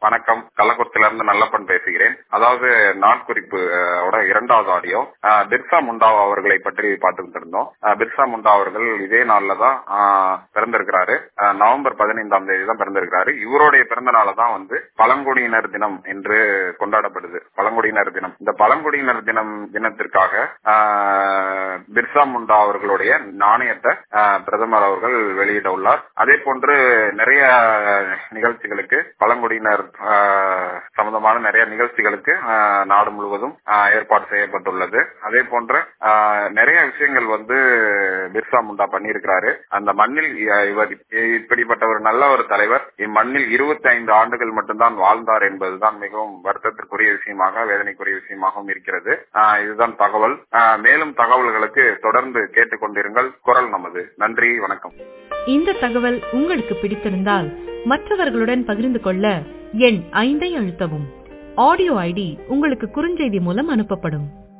வணக்கம் கள்ளக்குறிச்சியில இருந்து நல்லப்பன் பேசுகிறேன் அதாவது நாள் குறிப்பு அஹ், ஓட இரண்டாவது ஆடியோ அஹ், பிர்சா முண்டா அவர்களை பற்றி பார்த்துக்கிட்டு இருந்தோம் அஹ், பிர்சா முண்டா அவர்கள் இதே நாள்ல தான் அஹ், பிறந்திருக்கிறாரு அஹ், நவம்பர் பதினைந்தாம் தேதி தான் பிறந்திருக்கிறாரு இவருடைய பிறந்த நாளை தான் வந்து பழங்குடியினர் தினம் என்று கொண்டாடப்படுது பழங்குடியினர் தினம் இந்த பழங்குடியினர் தினம் தினத்திற்காக அஹ், பிர்சா முண்டா அவர்களுடைய நாணயத்தை அஹ், பிரதமர் அவர்கள் வெளியிட உள்ளார் அதே போன்று நிறைய நிகழ்ச்சிகளுக்கு பழங்குடியினர் அஹ், சம்பந்தமான நிறைய நிகழ்ச்சிகளுக்கு அஹ், நாடு முழுவதும் அஹ், ஏற்பாடு செய்யப்பட்டுள்ளது அதே போன்று அஹ், நிறைய விஷயங்கள் வந்து பிர்சா முண்டா பண்ணியிருக்கிறாரு அந்த மண்ணில் இ- இவர் இப்படிப்பட்ட ஒரு நல்ல ஒரு தலைவர் இம்மண்ணில் இருபத்தி ஐந்து ஆண்டுகள் மட்டும்தான் வாழ்ந்தார் என்பதுதான் மிகவும் வருத்தத்திற்குரிய விஷயமாக வேதனைக்குரிய விஷயமாகவும் இருக்கிறது அஹ், இதுதான் தகவல் அஹ், மேலும் தகவல்களுக்கு தொடர்ந்து கேட்டுக்கொண்டிருங்கள் குரல் நமது நன்றி வணக்கம் இந்த தகவல் உங்களுக்கு பிடித்திருந்தால் மற்றவர்களுடன் பகிர்ந்து கொள்ள எண் ஐந்தை அழுத்தவும் ஆடியோ ஐடி உங்களுக்கு குறுஞ்செய்தி மூலம் அனுப்பப்படும்